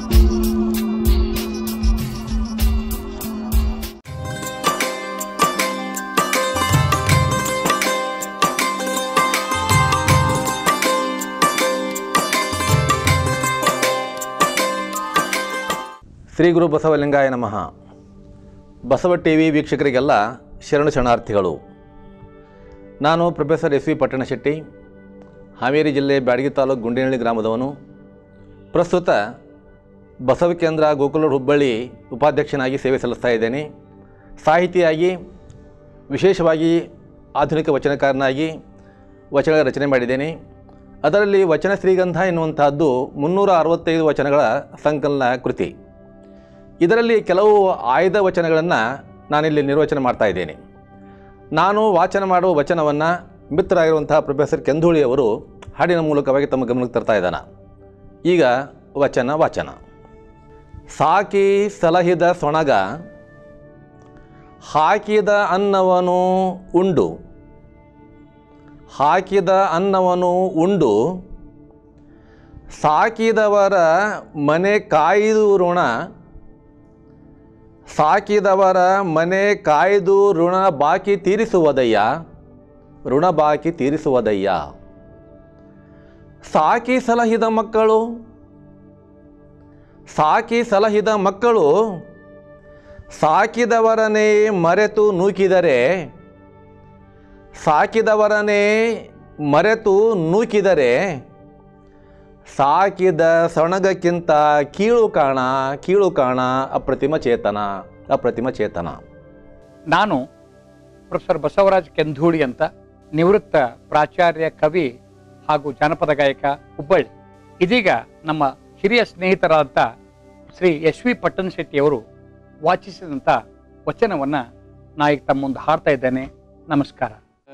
ಶ್ರೀ ಗುರು ಬಸವಲಿಂಗಾಯ ನಮಃ Basava T V ವೀಕ್ಷಕರಿಗೆಲ್ಲ ಶರಣು ಶರಣಾರ್ಥಿಗಳು ನಾನು professor S V Pattanashetti Haveri ಜಿಲ್ಲೆ ಬ್ಯಾಡಗಿ ತಾಲೂಕು ಗುಂಡೇನಹಳ್ಳಿ ಗ್ರಾಮದವನು ಪ್ರಸ್ತುತ ಬಸವ ಕೇಂದ್ರ ಗೋಕುಲ ಹುಬ್ಬಳ್ಳಿ ಉಪಾಧ್ಯಕ್ಷನಾಗಿ ಸೇವೆ ಸಲ್ಲಿಸ್ತಾ ಇದ್ದೇನೆ ಸಾಹಿತಿಯಾಗಿ ವಿಶೇಷವಾಗಿ ಆಧುನಿಕ ವಚನಕಾರನಾಗಿ ವಚನಗಳ ರಚನೆ ಮಾಡಿದ್ದೇನೆ ಅದರಲ್ಲಿ ವಚನ ಶ್ರೀಗಂಧ ಎನ್ನುವಂತಹದ್ದು ಮುನ್ನೂರ ಅರವತ್ತೈದು ವಚನಗಳ ಸಂಕಲನ ಕೃತಿ ಇದರಲ್ಲಿ ಕೆಲವು ಆಯ್ದ ವಚನಗಳನ್ನು ನಾನಿಲ್ಲಿ ನಿರ್ವಚನ ಮಾಡ್ತಾ ಇದ್ದೇನೆ ನಾನು ವಾಚನ ಮಾಡುವ ವಚನವನ್ನು ಮಿತ್ರರಾಗಿರುವಂತಹ ಪ್ರೊಫೆಸರ್ ಕೆಂಧೂಳಿ ಅವರು ಹಾಡಿನ ಮೂಲಕವಾಗಿ ತಮ್ಮ ಗಮನಕ್ಕೆ ತರ್ತಾ ಇದ್ದಾನೆ ಈಗ ವಚನ ವಾಚನ ಸಾಕಿ ಸಲಹಿದ ಸೊಣಗ ಹಾಕಿದ ಅನ್ನವನು ಉಂಡು ಹಾಕಿದ ಅನ್ನವನು ಉಂಡು ಸಾಕಿದವರ ಮನೆ ಕಾಯ್ದು ಋಣ ಸಾಕಿದವರ ಮನೆ ಕಾಯ್ದು ಋಣ ಬಾಕಿ ತೀರಿಸುವುದಯ್ಯ ಋಣ ಬಾಕಿ ತೀರಿಸುವುದಯ್ಯ ಸಾಕಿ ಸಲಹಿದ ಮಕ್ಕಳು ಸಾಕಿ ಸಲಹಿದ ಮಕ್ಕಳು ಸಾಕಿದವರನ್ನೇ ಮರೆತು ನೂಕಿದರೆ ಸಾಕಿದವರನ್ನೇ ಮರೆತು ನೂಕಿದರೆ ಸಾಕಿದ ಸೊಣಗಕ್ಕಿಂತ ಕೀಳು ಕಾಣ ಕೀಳು ಕಾಣ ಅಪ್ರತಿಮ ಚೇತನ ಅಪ್ರತಿಮ ಚೇತನ ನಾನು ಪ್ರೊಫೆಸರ್ ಬಸವರಾಜ್ ಕೆಂಧೂಳಿ ಅಂತ ನಿವೃತ್ತ ಪ್ರಾಚಾರ್ಯ ಕವಿ ಹಾಗೂ ಜಾನಪದ ಗಾಯಕ ಹುಬ್ಬಳ್ಳಿ ಇದೀಗ ನಮ್ಮ ಹಿರಿಯ ಸ್ನೇಹಿತರಾದಂಥ ಶ್ರೀ ಎಸ್ ವಿ ಪಟ್ಟಣ ಶೆಟ್ಟಿಯವರು ವಾಚಿಸಿದಂಥ ವಚನವನ್ನು ನಾ ಈಗ ತಮ್ಮ ಮುಂದೆ ಹಾಡ್ತಾ ಇದ್ದೇನೆ ನಮಸ್ಕಾರ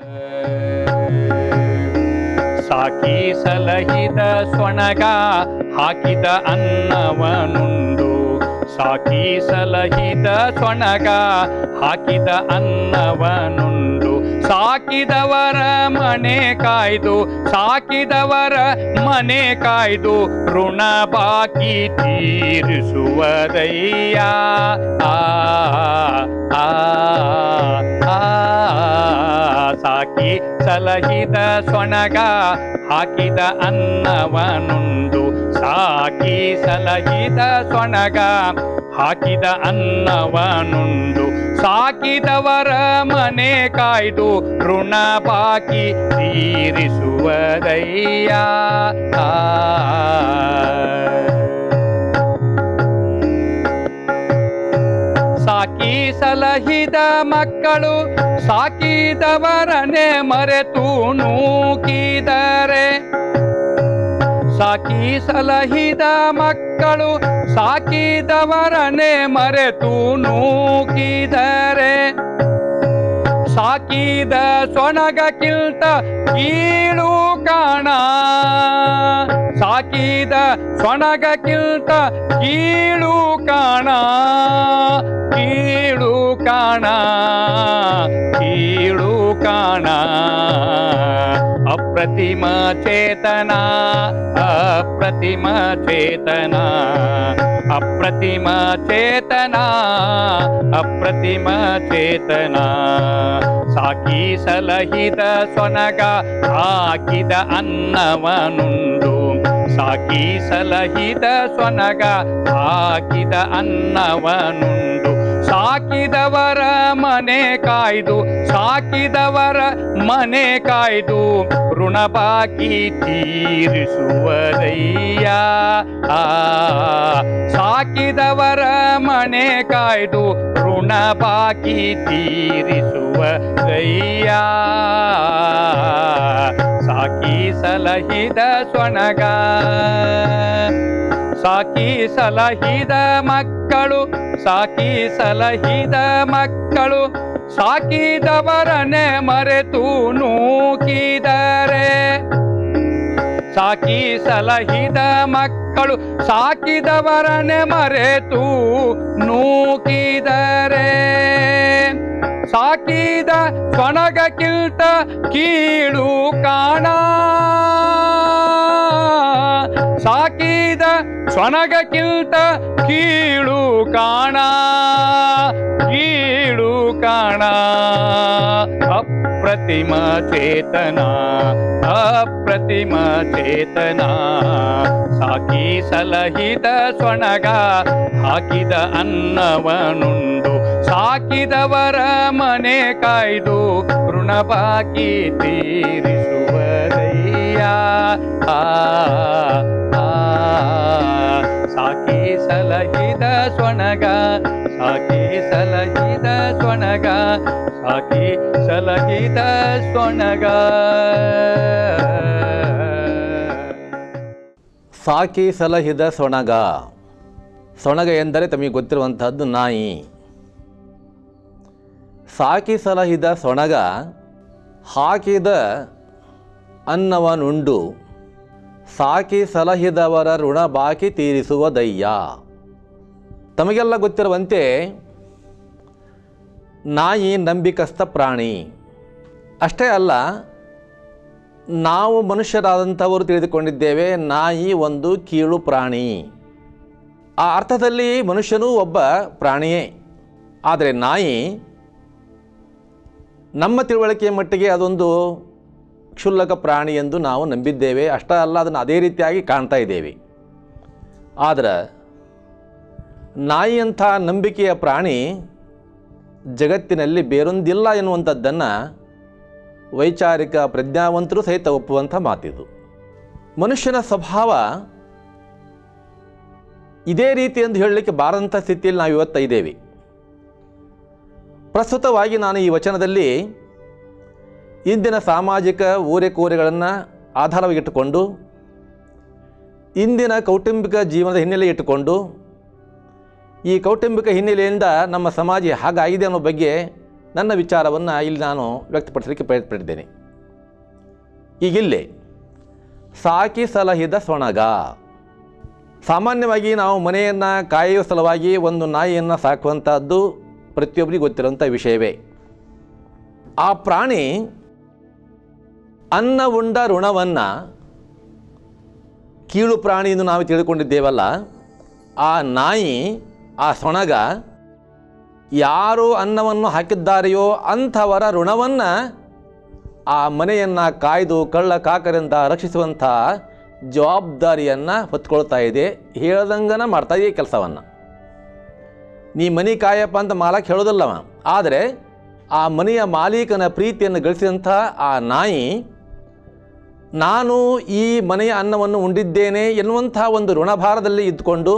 ಸಾಕಿ ಸಲಹಿದ ಸೊಣಗ ಹಾಕಿದ ಅನ್ನವನುಂಡು ಸಾಕಿ ಸಲಹಿದ ಸೊಣಗ ಹಾಕಿದ ಅನ್ನವನುಂಡು ಸಾಕಿದವರ ಮನೆ ಕಾಯ್ದು ಸಾಕಿದವರ ಮನೆ ಕಾಯ್ದು ಋಣ ಬಾಕಿ ತೀರಿಸುವುದಯ್ಯ ಆ ಆ, ಆ, ಸಾಕಿ ಸಲಹಿದ ಸೊಣಗ ಹಾಕಿದ ಅನ್ನವನುಂಡು ಸಾಕಿ ಸಲಹಿದ ಸೊಣಗ ಹಾಕಿದ ಅನ್ನವನುಂಡು ಸಾಕಿದವರ ಮನೆ ಕಾಯ್ದು ಋಣ ಬಾಕಿ ತೀರಿಸುವುದಯ್ಯ ಆ. ಸಾಕಿ ಸಲಹಿದ ಮಕ್ಕಳು ಸಾಕಿದವರನೆ ಮರೆತು ನೂಕಿದರೆ ಸಾಕಿ ಸಲಹಿದ ಮಕ್ಕಳು ಸಾಕಿದವರನೆ ಮರೆತು ನೂಕಿದರೆ ಸಾಕಿದ ಸೊಣಗಕ್ಕಿಂತ ಕೀಳು ಕಾಣ ಸಾಕಿದ ಸೊಣಗಕ್ಕಿಂತ ಕೀಳು ಕಾಣ ಕೀಳು ಕಾಣ ಕೀಳು ಕಾಣ ಅಪ್ರತಿಮ ಚೇತನ ಅಪ್ರತಿಮ ಚೇತನ ಅಪ್ರತಿಮ ಚೇತನ ಅಪ್ರತಿಮ ಚೇತನ ಸಾಕಿ ಸಲಹಿದ ಸೊನಗ ಹಾಕಿದ ಅನ್ನವನುಂಡು ಸಾಕಿ ಸಲಹಿದ ಸೊನಗ ಹಾಕಿದ ಅನ್ನವನುಂಡು ಸಾಕಿದವರ ಮನೆ ಕಾಯ್ದು ಸಾಕಿದವರ ಮನೆ ಕಾಯ್ದು ಋಣ ಬಾಕಿ ತೀರಿಸುವುದಯ್ಯ ಆ ಸಾಕಿದವರ ಮನೆ ಕಾಯ್ದು ಋಣ ಬಾಕಿ ತೀರಿಸುವುದಯ್ಯ ಸಾಕಿ ಸಲಹಿದ ಸೊಣಗ ಸಾಕಿ ಸಲಹಿದ ಮಕ್ಕಳು ಸಾಕಿ ಸಲಹಿದ ಮಕ್ಕಳು ಸಾಕಿದವರನೆ ಮರೆತು ನೂಕಿದರೆ ಸಾಕಿ ಸಲಹಿದ ಮಕ್ಕಳು ಸಾಕಿದವರನೆ ಮರೆತು ನೂಕಿದರೆ ಸಾಕಿದ ಸೊಣಗಕ್ಕಿಂತ ಕೀಳು ಕಾಣ ಸಾಕಿದ ಸ್ವನಗಕ್ಕಿಂತ ಕೀಳು ಕಾಣ ಕೀಳು ಕಾಣ ಅಪ್ರತಿಮ ಚೇತನ ಅಪ್ರತಿಮ ಚೇತನ ಸಾಕಿ ಸಲಹಿದ ಸ್ವಣಗ ಹಾಕಿದ ಅನ್ನವನುಂಡು ಸಾಕಿದವರ ಮನೆ ಕಾಯ್ದು ಋಣ ಬಾಕಿ ತೀರಿಸುವದಯ್ಯ ಆ, ಆ, ಸಾಕಿ ಸಲಹಿದ ಸ್ವಣಗ ಸಾಕಿ ಸಲಹಿದ ಸ್ವಣಗ ಸಾಕಿ ಸಲಹಿದ ಸ್ವಣಗ ಸಾಕಿ ಸಲಹಿದ ಸೊಣಗ ಸೊಣಗ ಎಂದರೆ ತಮಗೆ ಗೊತ್ತಿರುವಂತಹದ್ದು ನಾಯಿ ಸಾಕಿ ಸಲಹಿದ ಸೊಣಗ ಹಾಕಿದ ಅನ್ನವನುಂಡು ಸಾಕಿ ಸಲಹಿದವರ ಋಣ ಬಾಕಿ ತೀರಿಸುವ ದಯ್ಯ ತಮಗೆಲ್ಲ ಗೊತ್ತಿರುವಂತೆ ನಾಯಿ ನಂಬಿಕಸ್ಥ ಪ್ರಾಣಿ ಅಷ್ಟೇ ಅಲ್ಲ ನಾವು ಮನುಷ್ಯರಾದಂಥವರು ತಿಳಿದುಕೊಂಡಿದ್ದೇವೆ ನಾಯಿ ಒಂದು ಕೀಳು ಪ್ರಾಣಿ ಆ ಅರ್ಥದಲ್ಲಿ ಮನುಷ್ಯನೂ ಒಬ್ಬ ಪ್ರಾಣಿಯೇ ಆದರೆ ನಾಯಿ ನಮ್ಮ ತಿಳುವಳಿಕೆಯ ಮಟ್ಟಿಗೆ ಅದೊಂದು ಕ್ಷುಲ್ಲಕ ಪ್ರಾಣಿ ಎಂದು ನಾವು ನಂಬಿದ್ದೇವೆ ಅಷ್ಟೇ ಅಲ್ಲ ಅದನ್ನು ಅದೇ ರೀತಿಯಾಗಿ ಕಾಣ್ತಾ ಇದ್ದೇವೆ ಆದರೆ ನಾಯಿಯಂಥ ನಂಬಿಕೆಯ ಪ್ರಾಣಿ ಜಗತ್ತಿನಲ್ಲಿ ಬೇರೊಂದಿಲ್ಲ ಎನ್ನುವಂಥದ್ದನ್ನು ವೈಚಾರಿಕ ಪ್ರಜ್ಞಾವಂತರು ಸಹಿತ ಒಪ್ಪುವಂಥ ಮಾತಿದು ಮನುಷ್ಯನ ಸ್ವಭಾವ ಇದೇ ರೀತಿ ಎಂದು ಹೇಳಲಿಕ್ಕೆ ಬಾರದಂಥ ಸ್ಥಿತಿಯಲ್ಲಿ ನಾವು ಇವತ್ತ ಇದ್ದೇವೆ ಪ್ರಸ್ತುತವಾಗಿ ನಾನು ಈ ವಚನದಲ್ಲಿ ಇಂದಿನ ಸಾಮಾಜಿಕ ಓರೆಕೋರೆಗಳನ್ನು ಆಧಾರವಾಗಿಟ್ಟುಕೊಂಡು ಇಂದಿನ ಕೌಟುಂಬಿಕ ಜೀವನದ ಹಿನ್ನೆಲೆ ಇಟ್ಟುಕೊಂಡು ಈ ಕೌಟುಂಬಿಕ ಹಿನ್ನೆಲೆಯಿಂದ ನಮ್ಮ ಸಮಾಜ ಹಾಗಾಗಿದೆ ಅನ್ನೋ ಬಗ್ಗೆ ನನ್ನ ವಿಚಾರವನ್ನು ಇಲ್ಲಿ ನಾನು ವ್ಯಕ್ತಪಡಿಸಲಿಕ್ಕೆ ಪ್ರಯತ್ನಪಟ್ಟಿದ್ದೇನೆ ಈಗಿಲ್ಲೇ ಸಾಕಿ ಸಲಹಿದ ಸೊಣಗ ಸಾಮಾನ್ಯವಾಗಿ ನಾವು ಮನೆಯನ್ನು ಕಾಯುವ ಸಲುವಾಗಿ ಒಂದು ನಾಯಿಯನ್ನು ಸಾಕುವಂಥದ್ದು ಪ್ರತಿಯೊಬ್ಬರಿಗೂ ಗೊತ್ತಿರುವಂಥ ವಿಷಯವೇ ಆ ಪ್ರಾಣಿ ಅನ್ನ ಉಂಡ ಋಣವನ್ನು ಕೀಳು ಪ್ರಾಣಿ ಎಂದು ನಾವು ತಿಳಿದುಕೊಂಡಿದ್ದೇವಲ್ಲ ಆ ನಾಯಿ ಆ ಸೊಣಗ ಯಾರು ಅನ್ನವನ್ನು ಹಾಕಿದ್ದಾರೆಯೋ ಅಂಥವರ ಋಣವನ್ನು ಆ ಮನೆಯನ್ನು ಕಾಯ್ದು ಕಳ್ಳ ಕಾಕರಿಂದ ರಕ್ಷಿಸುವಂಥ ಜವಾಬ್ದಾರಿಯನ್ನು ಹೊತ್ಕೊಳ್ತಾ ಇದೆ ಹೇಳ್ದಂಗನ ಮಾಡ್ತಾ ಇದೆ ಕೆಲಸವನ್ನು ನೀ ಮನೆ ಕಾಯಪ್ಪ ಅಂತ ಮಾಲಕ್ ಹೇಳೋದಿಲ್ಲವ ಆದರೆ ಆ ಮನೆಯ ಮಾಲೀಕನ ಪ್ರೀತಿಯನ್ನು ಗಳಿಸಿದಂಥ ಆ ನಾಯಿ ನಾನು ಈ ಮನೆಯ ಅನ್ನವನ್ನು ಉಂಡಿದ್ದೇನೆ ಎನ್ನುವಂಥ ಒಂದು ಋಣಭಾರದಲ್ಲಿ ಇದ್ದುಕೊಂಡು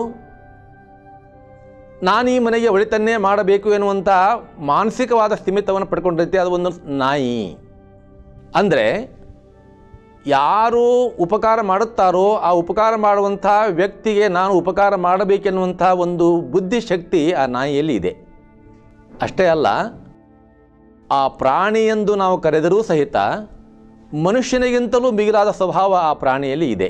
ನಾನು ಈ ಮನೆಗೆ ಒಳಿತನ್ನೇ ಮಾಡಬೇಕು ಎನ್ನುವಂಥ ಮಾನಸಿಕವಾದ ಸ್ಥಿಮಿತವನ್ನು ಪಡ್ಕೊಂಡಿರುತ್ತೆ ಅದು ಒಂದು ನಾಯಿ ಅಂದರೆ ಯಾರು ಉಪಕಾರ ಮಾಡುತ್ತಾರೋ ಆ ಉಪಕಾರ ಮಾಡುವಂಥ ವ್ಯಕ್ತಿಗೆ ನಾನು ಉಪಕಾರ ಮಾಡಬೇಕೆನ್ನುವಂಥ ಒಂದು ಬುದ್ಧಿಶಕ್ತಿ ಆ ನಾಯಿಯಲ್ಲಿ ಇದೆ ಅಷ್ಟೇ ಅಲ್ಲ ಆ ಪ್ರಾಣಿ ಎಂದು ನಾವು ಕರೆದರೂ ಸಹಿತ ಮನುಷ್ಯನಿಗಿಂತಲೂ ಮಿಗಿಲಾದ ಸ್ವಭಾವ ಆ ಪ್ರಾಣಿಯಲ್ಲಿ ಇದೆ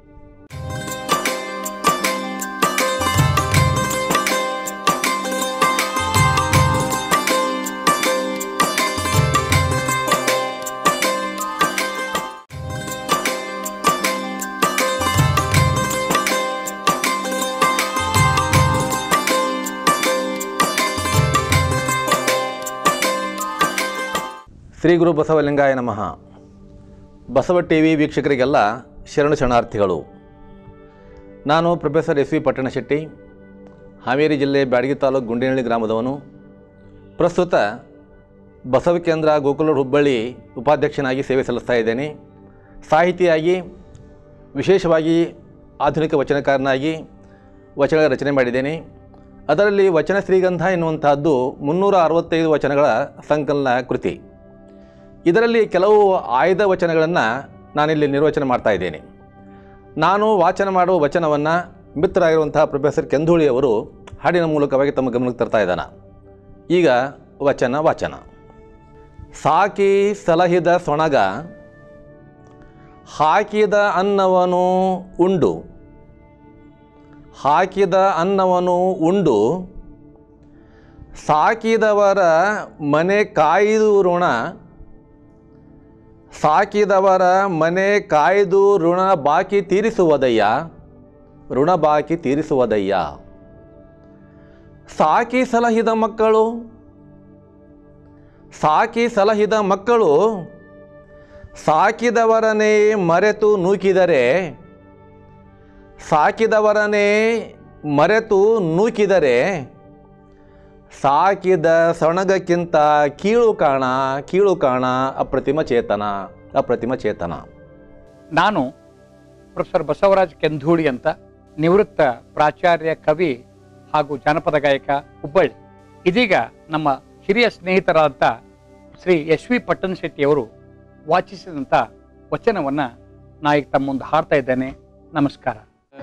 ಶ್ರೀ ಗುರು ಬಸವಲಿಂಗಾಯ ನಮಃ ಬಸವ ಟಿ ವಿ ವೀಕ್ಷಕರಿಗೆಲ್ಲ ಶರಣು ಶರಣಾರ್ಥಿಗಳು ನಾನು professor S V Pattanashetti Haveri ಜಿಲ್ಲೆ ಬ್ಯಾಡಗಿ ತಾಲೂಕು ಗುಂಡೇನಹಳ್ಳಿ ಗ್ರಾಮದವನು ಪ್ರಸ್ತುತ ಬಸವ ಕೇಂದ್ರ ಗೋಕುಲ ಹುಬ್ಬಳ್ಳಿ ಉಪಾಧ್ಯಕ್ಷನಾಗಿ ಸೇವೆ ಸಲ್ಲಿಸ್ತಾ ಇದ್ದೇನೆ ಸಾಹಿತಿಯಾಗಿ ವಿಶೇಷವಾಗಿ ಆಧುನಿಕ ವಚನಕಾರನಾಗಿ ವಚನಗಳ ರಚನೆ ಮಾಡಿದ್ದೇನೆ ಅದರಲ್ಲಿ ವಚನ ಶ್ರೀಗಂಧ ಎನ್ನುವಂತಹದ್ದು ಮುನ್ನೂರ ಅರವತ್ತೈದು ವಚನಗಳ ಸಂಕಲನ ಕೃತಿ ಇದರಲ್ಲಿ ಕೆಲವು ಆಯ್ದ ವಚನಗಳನ್ನು ನಾನಿಲ್ಲಿ ನಿರ್ವಚನ ಮಾಡ್ತಾ ಇದ್ದೇನೆ ನಾನು ವಾಚನ ಮಾಡುವ ವಚನವನ್ನು ಮಿತ್ರರಾಗಿರುವಂತಹ ಪ್ರೊಫೆಸರ್ ಕೆಂಧೂಳಿ ಅವರು ಹಾಡಿನ ಮೂಲಕವಾಗಿ ತಮ್ಮ ಗಮನಕ್ಕೆ ತರ್ತಾ ಇದ್ದಾನೆ ಈಗ ವಚನ ವಾಚನ ಸಾಕಿ ಸಲಹಿದ ಸೊಣಗ ಹಾಕಿದ ಅನ್ನವನು ಉಂಡು ಹಾಕಿದ ಅನ್ನವನು ಉಂಡು ಸಾಕಿದವರ ಮನೆ ಕಾಯ್ದು ಋಣ ಸಾಕಿದವರ ಮನೆ ಕಾಯ್ದು ಋಣ ಬಾಕಿ ತೀರಿಸುವುದಯ್ಯ ಋಣಬಾಕಿ ತೀರಿಸುವುದಯ್ಯ ಸಾಕಿ ಸಲಹಿದ ಮಕ್ಕಳು ಸಾಕಿ ಸಲಹಿದ ಮಕ್ಕಳು ಸಾಕಿದವರನ್ನೇ ಮರೆತು ನೂಕಿದರೆ ಸಾಕಿದವರನ್ನೇ ಮರೆತು ನೂಕಿದರೆ ಸಾಕಿದ ಸೊಣಗಕ್ಕಿಂತ ಕೀಳು ಕಾಣ ಕೀಳು ಕಾಣ ಅಪ್ರತಿಮ ಚೇತನ ಅಪ್ರತಿಮ ಚೇತನ ನಾನು ಪ್ರೊಫೆಸರ್ ಬಸವರಾಜ್ ಕೆಂಧೂಳಿ ಅಂತ ನಿವೃತ್ತ ಪ್ರಾಚಾರ್ಯ ಕವಿ ಹಾಗೂ ಜಾನಪದ ಗಾಯಕ ಹುಬ್ಬಳ್ಳಿ ಇದೀಗ ನಮ್ಮ ಹಿರಿಯ ಸ್ನೇಹಿತರಾದಂಥ ಶ್ರೀ ಎಸ್ ವಿ ಪಟ್ಟಣ ಶೆಟ್ಟಿಯವರು ವಾಚಿಸಿದಂಥ ವಚನವನ್ನು ನಾ ಈಗ ತಮ್ಮ ಮುಂದೆ ಹಾಡ್ತಾ ಇದ್ದೇನೆ ನಮಸ್ಕಾರ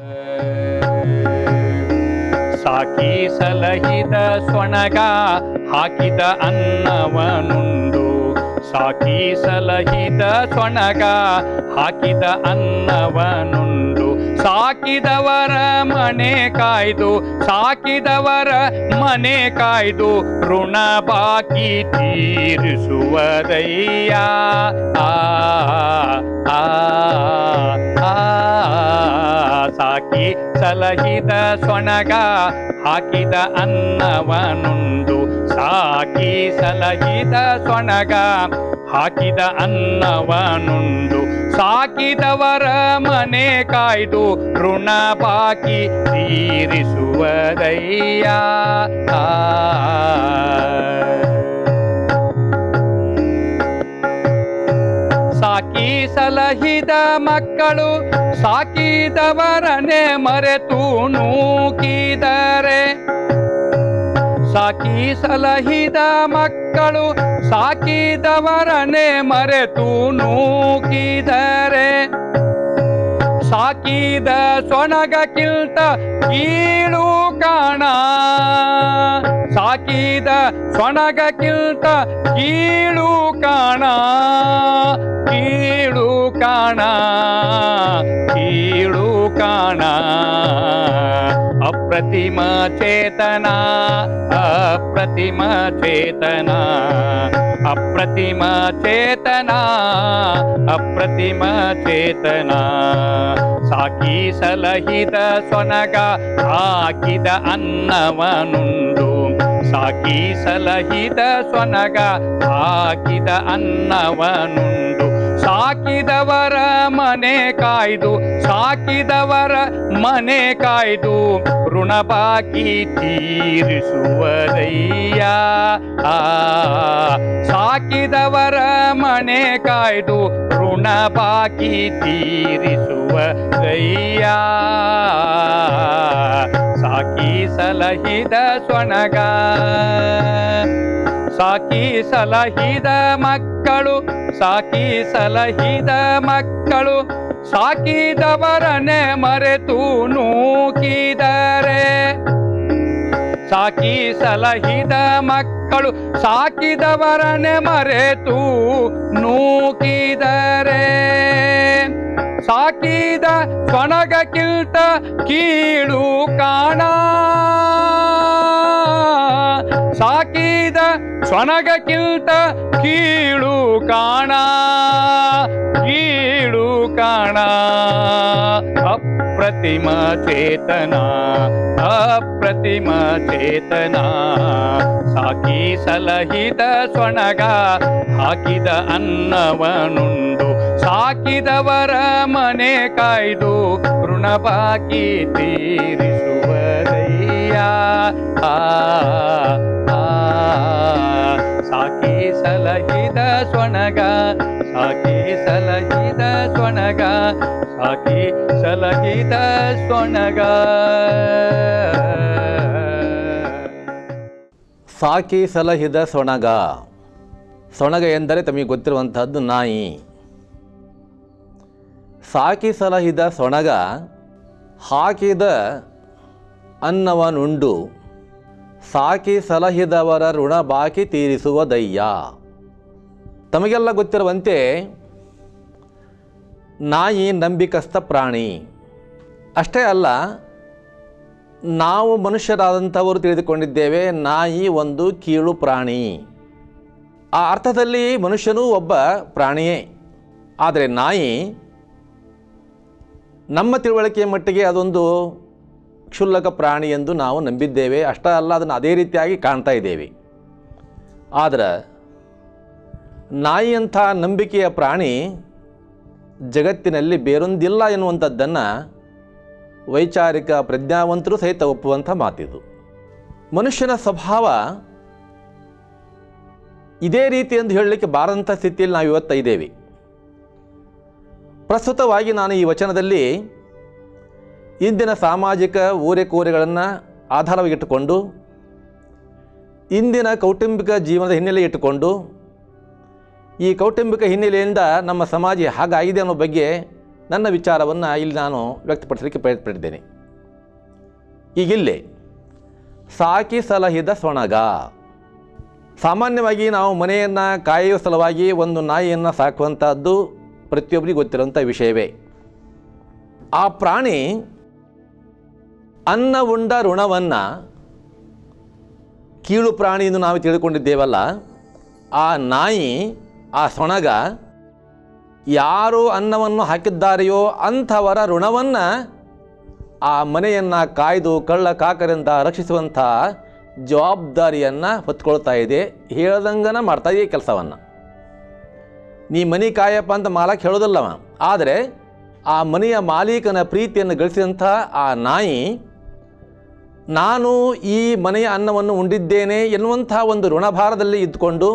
ಸಾಕಿ ಸಲಹಿದ ಸೊಣಗ ಹಾಕಿದ ಅನ್ನವನುಂಡು ಸಾಕಿ ಸಲಹಿದ ಸೊಣಗ ಹಾಕಿದ ಅನ್ನವನುಂಡು ಸಾಕಿದವರ ಮನೆ ಕಾಯ್ದು ಸಾಕಿದವರ ಮನೆ ಕಾಯ್ದು ಋಣ ಬಾಕಿ ತೀರಿಸುವುದಯ್ಯ ಆ ಆ, ಆ, ಸಾಕಿ ಸಲಹಿದ ಸೊಣಗ ಹಾಕಿದ ಅನ್ನವನುಂಡು ಸಾಕಿ ಸಲಹಿದ ಸೊಣಗ ಹಾಕಿದ ಅನ್ನವನುಂಡು ಸಾಕಿದವರ ಮನೆ ಕಾಯ್ದು ಋಣ ಬಾಕಿ ತೀರಿಸುವುದಯ್ಯ ಆ. ಸಾಕಿ ಸಲಹಿದ ಮಕ್ಕಳು ಸಾಕಿದವರನೆ ಮರೆತು ನೂಕಿದರೆ ಸಾಕಿ ಸಲಹಿದ ಮಕ್ಕಳು ಸಾಕಿದವರನೆ ಮರೆತು ನೂಕಿದರೆ ಸಾಕಿದ ಸೊಣಗಕ್ಕಿಂತ ಕೀಳು ಕಾಣ ಸಾಕಿದ ಸೊಣಗಕ್ಕಿಂತ ಕೀಳು ಕಾಣ ಕೀಳು ಕಾಣ ಕೀಳು ಕಾಣ ಅಪ್ರತಿಮ ಚೇತನ ಅಪ್ರತಿಮ ಚೇತನ ಅಪ್ರತಿಮ ಚೇತನ ಅಪ್ರತಿಮ ಚೇತನ ಸಾಕಿ ಸಲಹಿದ ಸೊನಗ ಹಾಕಿದ ಅನ್ನವನುಂಡು ಸಾಕಿ ಸಲಹಿದ ಸೊನಗ ಹಾಕಿದ ಅನ್ನವನುಂಡು ಸಾಕಿದವರ ಮನೆ ಕಾಯ್ದು ಸಾಕಿದವರ ಮನೆ ಕಾಯ್ದು ಋಣ ಬಾಕಿ ತೀರಿಸುವುದಯ್ಯ ಆ ಸಾಕಿದವರ ಮನೆ ಕಾಯ್ದು ಋಣ ಬಾಕಿ ತೀರಿಸುವುದಯ್ಯ ಸಾಕಿ ಸಲಹಿದ ಸೊಣಗ ಸಾಕಿ ಸಲಹಿದ ಮಕ್ಕಳು ಸಾಕಿ ಸಲಹಿದ ಮಕ್ಕಳು ಸಾಕಿದವರನೆ ಮರೆತು ನೂಕಿದರೆ ಸಾಕಿ ಸಲಹಿದ ಮಕ್ಕಳು ಸಾಕಿದವರನೆ ಮರೆತು ನೂಕಿದರೆ ಸಾಕಿದ ಸೊಣಗಕ್ಕಿಂತ ಕೀಳು ಕಾಣ ಸಾಕಿದ ಸೊಣಗಕ್ಕಿಂತ ಕೀಳು ಕಾಣ ಕೀಳು ಕಾಣ ಅಪ್ರತಿಮ ಚೇತನ ಅಪ್ರತಿಮ ಚೇತನ ಸಾಕಿ ಸಲಹಿದ ಸೊಣಗ ಹಾಕಿದ ಅನ್ನವನುಂಡು ಸಾಕಿದವರ ಮನೆ ಕಾಯ್ದು ಋಣ ಬಾಕಿ ತೀರಿಸುವುದಯ್ಯ ಆ ಆ, ಸಾಕಿ ಸಲಹಿದ ಸೊಣಗ ಸಾಕಿ ಸಲಹಿದ ಸೊಣಗ ಸಾಕಿ ಸಲಹಿದ ಸೊಣಗ ಸಾಕಿ ಸಲಹಿದ ಸೊಣಗ ಸೊಣಗ ಎಂದರೆ ತಮಗೆ ಗೊತ್ತಿರುವಂತಹದ್ದು ನಾಯಿ ಸಾಕಿ ಸಲಹಿದ ಸೊಣಗ ಹಾಕಿದ ಅನ್ನವನುಂಡು ಸಾಕಿ ಸಲಹಿದವರ ಋಣ ಬಾಕಿ ತೀರಿಸುವ ದಯ್ಯ ತಮಗೆಲ್ಲ ಗೊತ್ತಿರುವಂತೆ ನಾಯಿ ನಂಬಿಕಸ್ಥ ಪ್ರಾಣಿ ಅಷ್ಟೇ ಅಲ್ಲ ನಾವು ಮನುಷ್ಯರಾದಂಥವರು ತಿಳಿದುಕೊಂಡಿದ್ದೇವೆ ನಾಯಿ ಒಂದು ಕೀಳು ಪ್ರಾಣಿ ಆ ಅರ್ಥದಲ್ಲಿ ಮನುಷ್ಯನೂ ಒಬ್ಬ ಪ್ರಾಣಿಯೇ ಆದರೆ ನಾಯಿ ನಮ್ಮ ತಿಳುವಳಿಕೆಯ ಮಟ್ಟಿಗೆ ಅದೊಂದು ಕ್ಷುಲ್ಲಕ ಪ್ರಾಣಿ ಎಂದು ನಾವು ನಂಬಿದ್ದೇವೆ ಅಷ್ಟೇ ಅಲ್ಲ ಅದನ್ನು ಅದೇ ರೀತಿಯಾಗಿ ಕಾಣ್ತಾ ಇದ್ದೇವೆ ಆದರೆ ನಾಯಿಯಂಥ ನಂಬಿಕೆಯ ಪ್ರಾಣಿ ಜಗತ್ತಿನಲ್ಲಿ ಬೇರೊಂದಿಲ್ಲ ಎನ್ನುವಂಥದ್ದನ್ನು ವೈಚಾರಿಕ ಪ್ರಜ್ಞಾವಂತರು ಸಹಿತ ಒಪ್ಪುವಂಥ ಮಾತಿದು ಮನುಷ್ಯನ ಸ್ವಭಾವ ಇದೇ ರೀತಿ ಎಂದು ಹೇಳಲಿಕ್ಕೆ ಬಾರದಂಥ ಸ್ಥಿತಿಯಲ್ಲಿ ನಾವು ಇವತ್ತ ಇದ್ದೇವೆ ಪ್ರಸ್ತುತವಾಗಿ ನಾನು ಈ ವಚನದಲ್ಲಿ ಇಂದಿನ ಸಾಮಾಜಿಕ ಓರೆಕೋರೆಗಳನ್ನು ಆಧಾರವಾಗಿಟ್ಟುಕೊಂಡು ಇಂದಿನ ಕೌಟುಂಬಿಕ ಜೀವನದ ಹಿನ್ನೆಲೆ ಇಟ್ಟುಕೊಂಡು ಈ ಕೌಟುಂಬಿಕ ಹಿನ್ನೆಲೆಯಿಂದ ನಮ್ಮ ಸಮಾಜ ಹಾಗಾಗಿದೆ ಅನ್ನೋ ಬಗ್ಗೆ ನನ್ನ ವಿಚಾರವನ್ನು ಇಲ್ಲಿ ನಾನು ವ್ಯಕ್ತಪಡಿಸಲಿಕ್ಕೆ ಪ್ರಯತ್ನಪಟ್ಟಿದ್ದೇನೆ ಈಗಿಲ್ಲೇ ಸಾಕಿ ಸಲಹಿದ ಸೊಣಗ ಸಾಮಾನ್ಯವಾಗಿ ನಾವು ಮನೆಯನ್ನು ಕಾಯುವ ಸಲುವಾಗಿ ಒಂದು ನಾಯಿಯನ್ನು ಸಾಕುವಂಥದ್ದು ಪ್ರತಿಯೊಬ್ಬರಿಗೂ ಗೊತ್ತಿರುವಂಥ ವಿಷಯವೇ ಆ ಪ್ರಾಣಿ ಅನ್ನ ಉಂಡ ಋಣವನ್ನು ಕೀಳು ಪ್ರಾಣಿ ಎಂದು ನಾವು ತಿಳಿದುಕೊಂಡಿದ್ದೇವಲ್ಲ ಆ ನಾಯಿ ಆ ಸೊಣಗ ಯಾರು ಅನ್ನವನ್ನು ಹಾಕಿದ್ದಾರೆಯೋ ಅಂಥವರ ಋಣವನ್ನು ಆ ಮನೆಯನ್ನು ಕಾಯ್ದು ಕಳ್ಳ ಕಾಕರಿಂದ ರಕ್ಷಿಸುವಂಥ ಜವಾಬ್ದಾರಿಯನ್ನು ಹೊತ್ಕೊಳ್ತಾ ಇದೆ ಹೇಳ್ದಂಗನ ಮಾಡ್ತಾ ಇದೆ ಕೆಲಸವನ್ನು ನೀ ಮನೆ ಕಾಯಪ್ಪ ಅಂತ ಮಾಲಕ್ ಹೇಳೋದಲ್ಲವ ಆದರೆ ಆ ಮನೆಯ ಮಾಲೀಕನ ಪ್ರೀತಿಯನ್ನು ಗಳಿಸಿದಂಥ ಆ ನಾಯಿ ನಾನು ಈ ಮನೆಯ ಅನ್ನವನ್ನು ಉಂಡಿದ್ದೇನೆ ಎನ್ನುವಂಥ ಒಂದು ಋಣಭಾರದಲ್ಲಿ ಇದ್ದುಕೊಂಡು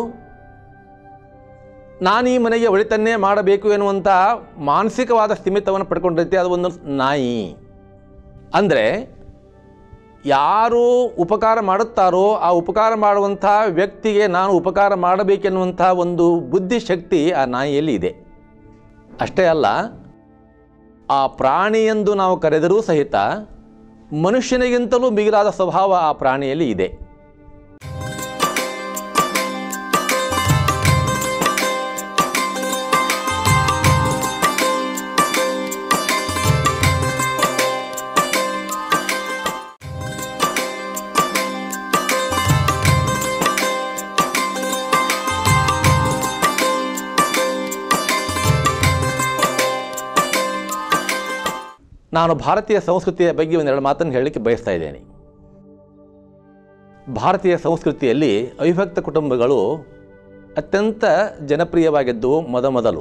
ನಾನು ಈ ಮನೆಗೆ ಒಳಿತನ್ನೇ ಮಾಡಬೇಕು ಎನ್ನುವಂಥ ಮಾನಸಿಕವಾದ ಸ್ಥಿಮಿತವನ್ನು ಪಡ್ಕೊಂಡಿರುತ್ತೆ ಅದು ಒಂದು ನಾಯಿ ಅಂದರೆ ಯಾರು ಉಪಕಾರ ಮಾಡುತ್ತಾರೋ ಆ ಉಪಕಾರ ಮಾಡುವಂಥ ವ್ಯಕ್ತಿಗೆ ನಾನು ಉಪಕಾರ ಮಾಡಬೇಕೆನ್ನುವಂಥ ಒಂದು ಬುದ್ಧಿಶಕ್ತಿ ಆ ನಾಯಿಯಲ್ಲಿ ಇದೆ ಅಷ್ಟೇ ಅಲ್ಲ ಆ ಪ್ರಾಣಿ ಎಂದು ನಾವು ಕರೆದರೂ ಸಹಿತ ಮನುಷ್ಯನಿಗಿಂತಲೂ ಮಿಗಿಲಾದ ಸ್ವಭಾವ ಆ ಪ್ರಾಣಿಯಲ್ಲಿ ಇದೆ ನಾನು ಭಾರತೀಯ ಸಂಸ್ಕೃತಿಯ ಬಗ್ಗೆ ಒಂದೆರಡು ಮಾತನ್ನು ಹೇಳಲಿಕ್ಕೆ ಬಯಸ್ತಾ ಇದ್ದೇನೆ ಭಾರತೀಯ ಸಂಸ್ಕೃತಿಯಲ್ಲಿ ಅವಿಭಕ್ತ ಕುಟುಂಬಗಳು ಅತ್ಯಂತ ಜನಪ್ರಿಯವಾಗಿದ್ದವು ಮೊದಮೊದಲು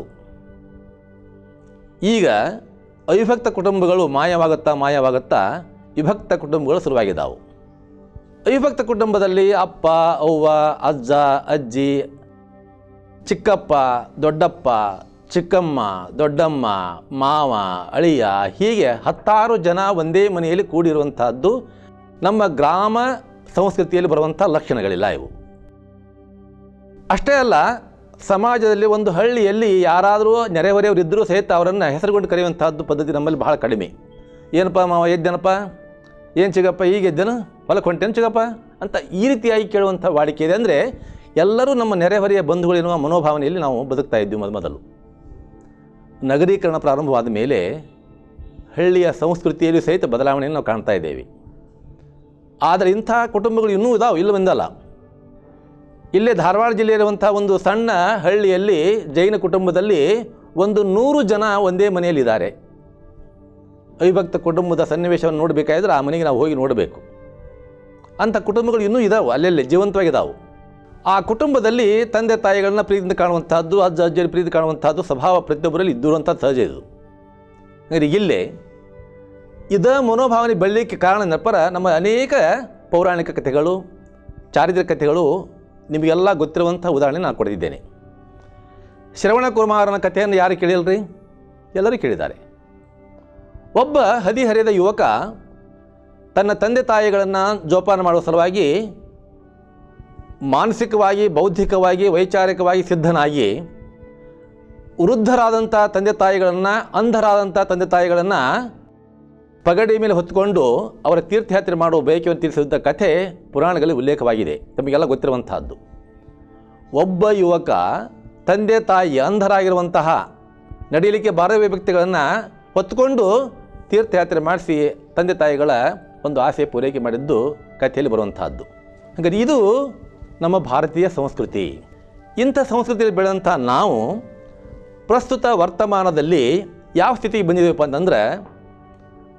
ಈಗ ಅವಿಭಕ್ತ ಕುಟುಂಬಗಳು ಮಾಯವಾಗುತ್ತಾ ಮಾಯವಾಗುತ್ತಾ ವಿಭಕ್ತ ಕುಟುಂಬಗಳು ಶುರುವಾಗಿದ್ದಾವು ಅವಿಭಕ್ತ ಕುಟುಂಬದಲ್ಲಿ ಅಪ್ಪ ಅವ್ವ ಅಜ್ಜ ಅಜ್ಜಿ ಚಿಕ್ಕಪ್ಪ ದೊಡ್ಡಪ್ಪ ಚಿಕ್ಕಮ್ಮ ದೊಡ್ಡಮ್ಮ ಮಾವ ಅಳಿಯ ಹೀಗೆ ಹತ್ತಾರು ಜನ ಒಂದೇ ಮನೆಯಲ್ಲಿ ಕೂಡಿರುವಂತಹದ್ದು ನಮ್ಮ ಗ್ರಾಮ ಸಂಸ್ಕೃತಿಯಲ್ಲಿ ಬರುವಂಥ ಲಕ್ಷಣಗಳಿಲ್ಲ ಇವು ಅಷ್ಟೇ ಅಲ್ಲ ಸಮಾಜದಲ್ಲಿ ಒಂದು ಹಳ್ಳಿಯಲ್ಲಿ ಯಾರಾದರೂ ನೆರೆಹೊರೆಯವರು ಇದ್ದರೂ ಸಹಿತ ಅವರನ್ನು ಹೆಸರುಗೊಂಡು ಕರೆಯುವಂತಹದ್ದು ಪದ್ಧತಿ ನಮ್ಮಲ್ಲಿ ಬಹಳ ಕಡಿಮೆ ಏನಪ್ಪ ಮಾವ ಎದ್ದೇನಪ್ಪ ಏನು ಚಿಗಪ್ಪ ಈಗ ಎದ್ದೇನು ಹೊಲಕ್ಕೆ ಹೊಂಟೇನು ಚಿಗಪ್ಪ ಅಂತ ಈ ರೀತಿಯಾಗಿ ಕೇಳುವಂಥ ವಾಡಿಕೆ ಇದೆ ಅಂದರೆ ಎಲ್ಲರೂ ನಮ್ಮ ನೆರೆಹೊರೆಯ ಬಂಧುಗಳು ಎನ್ನುವ ಮನೋಭಾವನೆಯಲ್ಲಿ ನಾವು ಬದುಕ್ತಾ ಇದ್ವಿ ಮೊದ ಮೊದಲು ನಗರೀಕರಣ ಪ್ರಾರಂಭವಾದ ಮೇಲೆ ಹಳ್ಳಿಯ ಸಂಸ್ಕೃತಿಯಲ್ಲಿ ಸಹಿತ ಬದಲಾವಣೆಯನ್ನು ನಾವು ಕಾಣ್ತಾ ಇದ್ದೇವೆ ಆದರೆ ಇಂಥ ಕುಟುಂಬಗಳು ಇನ್ನೂ ಇದಾವೆ ಇಲ್ಲವೆಂದಲ್ಲ ಇಲ್ಲೇ ಧಾರವಾಡ ಜಿಲ್ಲೆಯಲ್ಲಿರುವಂಥ ಒಂದು ಸಣ್ಣ ಹಳ್ಳಿಯಲ್ಲಿ ಜೈನ ಕುಟುಂಬದಲ್ಲಿ ಒಂದು ನೂರು ಜನ ಒಂದೇ ಮನೆಯಲ್ಲಿದ್ದಾರೆ ಅವಿಭಕ್ತ ಕುಟುಂಬದ ಸನ್ನಿವೇಶವನ್ನು ನೋಡಬೇಕಾದ್ರೆ ಆ ಮನೆಗೆ ನಾವು ಹೋಗಿ ನೋಡಬೇಕು ಅಂಥ ಕುಟುಂಬಗಳು ಇನ್ನೂ ಇದಾವೆ ಅಲ್ಲೆಲ್ಲೇ ಜೀವಂತವಾಗಿದ್ದಾವೆ ಆ ಕುಟುಂಬದಲ್ಲಿ ತಂದೆ ತಾಯಿಗಳನ್ನ ಪ್ರೀತಿಯಿಂದ ಕಾಣುವಂಥದ್ದು ಅಜ್ಜ ಅಜ್ಜರಿ ಪ್ರೀತಿ ಕಾಣುವಂಥದ್ದು ಸ್ವಭಾವ ಪ್ರತಿಯೊಬ್ಬರಲ್ಲಿ ಇದ್ದಿರುವಂಥದ್ದು ಸಹಜ ಇದು ಹಾಗಾದ್ರೆ ಇಲ್ಲೇ ಇದ ಮನೋಭಾವನೆ ಬೆಳಲಿಕ್ಕೆ ಕಾರಣ ನೆಪರ ನಮ್ಮ ಅನೇಕ ಪೌರಾಣಿಕ ಕಥೆಗಳು ಚಾರಿತ್ರಿಕ ಕಥೆಗಳು ನಿಮಗೆಲ್ಲ ಗೊತ್ತಿರುವಂಥ ಉದಾಹರಣೆ ನಾನು ಕೊಡಿದ್ದೇನೆ ಶ್ರವಣ ಕುಮಾರನ ಕಥೆಯನ್ನು ಯಾರು ಕೇಳಿಲ್ರಿ ಎಲ್ಲರೂ ಕೇಳಿದ್ದಾರೆ ಒಬ್ಬ ಹದಿಹರೆಯದ ಯುವಕ ತನ್ನ ತಂದೆ ತಾಯಿಗಳನ್ನು ಜೋಪಾನ ಮಾಡುವ ಸಲುವಾಗಿ ಮಾನಸಿಕವಾಗಿ ಬೌದ್ಧಿಕವಾಗಿ ವೈಚಾರಿಕವಾಗಿ ಸಿದ್ಧನಾಗಿ ವೃದ್ಧರಾದಂಥ ತಂದೆ ತಾಯಿಗಳನ್ನು ಅಂಧರಾದಂಥ ತಂದೆ ತಾಯಿಗಳನ್ನು ಪಗಡಿ ಮೇಲೆ ಹೊತ್ತುಕೊಂಡು ಅವರ ತೀರ್ಥಯಾತ್ರೆ ಮಾಡುವ ಬಯಕೆಯನ್ನು ತಿಳಿಸಿದಂಥ ಕಥೆ ಪುರಾಣಗಳಲ್ಲಿ ಉಲ್ಲೇಖವಾಗಿದೆ ತಮಗೆಲ್ಲ ಗೊತ್ತಿರುವಂತಹದ್ದು ಒಬ್ಬ ಯುವಕ ತಂದೆ ತಾಯಿ ಅಂಧರಾಗಿರುವಂತಹ ನಡೆಯಲಿಕ್ಕೆ ಬಾರವೇ ವ್ಯಕ್ತಿಗಳನ್ನು ಹೊತ್ತುಕೊಂಡು ತೀರ್ಥಯಾತ್ರೆ ಮಾಡಿಸಿ ತಂದೆ ತಾಯಿಗಳ ಒಂದು ಆಸೆ ಪೂರೈಕೆ ಮಾಡಿದ್ದು ಕಥೆಯಲ್ಲಿ ಬರುವಂತಹದ್ದು ಹಾಗಾದ್ರೆ ಇದು ನಮ್ಮ ಭಾರತೀಯ ಸಂಸ್ಕೃತಿ ಇಂಥ ಸಂಸ್ಕೃತಿಯಲ್ಲಿ ಬೆಳೆದಂಥ ನಾವು ಪ್ರಸ್ತುತ ವರ್ತಮಾನದಲ್ಲಿ ಯಾವ ಸ್ಥಿತಿಗೆ ಬಂದಿದ್ದೀವಪ್ಪ ಅಂತಂದ್ರೆ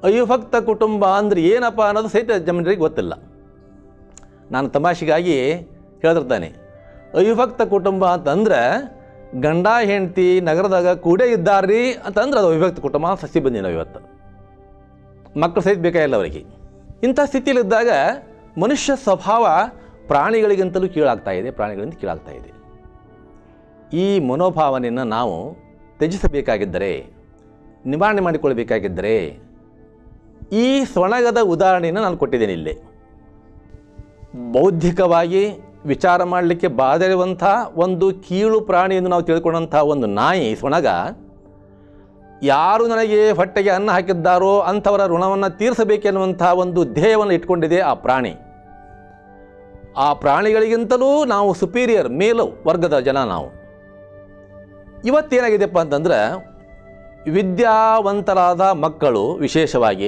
ಅವಿಭಕ್ತ ಕುಟುಂಬ ಅಂದ್ರೆ ಏನಪ್ಪ ಅನ್ನೋದು ಸಹಿತ ಜನರಿಗೆ ಗೊತ್ತಿಲ್ಲ ನಾನು ತಮಾಷೆಗಾಗಿ ಹೇಳ್ತಿರ್ತಾನೆ ಅವಿಭಕ್ತ ಕುಟುಂಬ ಅಂತಂದ್ರೆ ಗಂಡ ಹೆಂಡತಿ ನಗರದಾಗ ಕೂಡೇ ಇದ್ದಾರ್ರಿ ಅಂತಂದ್ರೆ ಅದು ಅವಿಭಕ್ತ ಕುಟುಂಬ ಅಂತ ಸಸಿ ಬಂದಿ ನಾವು ಇವತ್ತು ಮಕ್ಕಳು ಸಹಿತ ಬೇಕಾಗಿಲ್ಲ ಅವರಿಗೆ ಇಂಥ ಸ್ಥಿತಿಯಲ್ಲಿದ್ದಾಗ ಮನುಷ್ಯ ಸ್ವಭಾವ ಪ್ರಾಣಿಗಳಿಗಿಂತಲೂ ಕೀಳಾಗ್ತಾ ಇದೆ ಪ್ರಾಣಿಗಳಿಂದ ಕೀಳಾಗ್ತಾ ಇದೆ ಈ ಮನೋಭಾವನೆಯನ್ನು ನಾವು ತ್ಯಜಿಸಬೇಕಾಗಿದ್ದರೆ ನಿವಾರಣೆ ಮಾಡಿಕೊಳ್ಬೇಕಾಗಿದ್ದರೆ ಈ ಸ್ವಣಗದ ಉದಾಹರಣೆಯನ್ನು ನಾನು ಕೊಟ್ಟಿದ್ದೇನೆ ಇಲ್ಲಿ ಬೌದ್ಧಿಕವಾಗಿ ವಿಚಾರ ಮಾಡಲಿಕ್ಕೆ ಬಾದಿರುವಂಥ ಒಂದು ಕೀಳು ಪ್ರಾಣಿ ಎಂದು ನಾವು ತಿಳ್ಕೊಂಡಂಥ ಒಂದು ನಾಯಿ ಸ್ವಣಗ ಯಾರು ನನಗೆ ಹೊಟ್ಟೆಗೆ ಅನ್ನ ಹಾಕಿದ್ದಾರೋ ಅಂಥವರ ಋಣವನ್ನು ತೀರಿಸಬೇಕೆನ್ನುವಂಥ ಒಂದು ಧ್ಯೇಯವನ್ನು ಇಟ್ಕೊಂಡಿದೆ ಆ ಪ್ರಾಣಿ ಆ ಪ್ರಾಣಿಗಳಿಗಿಂತಲೂ ನಾವು ಸುಪೀರಿಯರ್ ಮೇಲು ವರ್ಗದ ಜನ ನಾವು ಇವತ್ತೇನಾಗಿದೆಪ್ಪ ಅಂತಂದ್ರೆ ವಿದ್ಯಾವಂತರಾದ ಮಕ್ಕಳು ವಿಶೇಷವಾಗಿ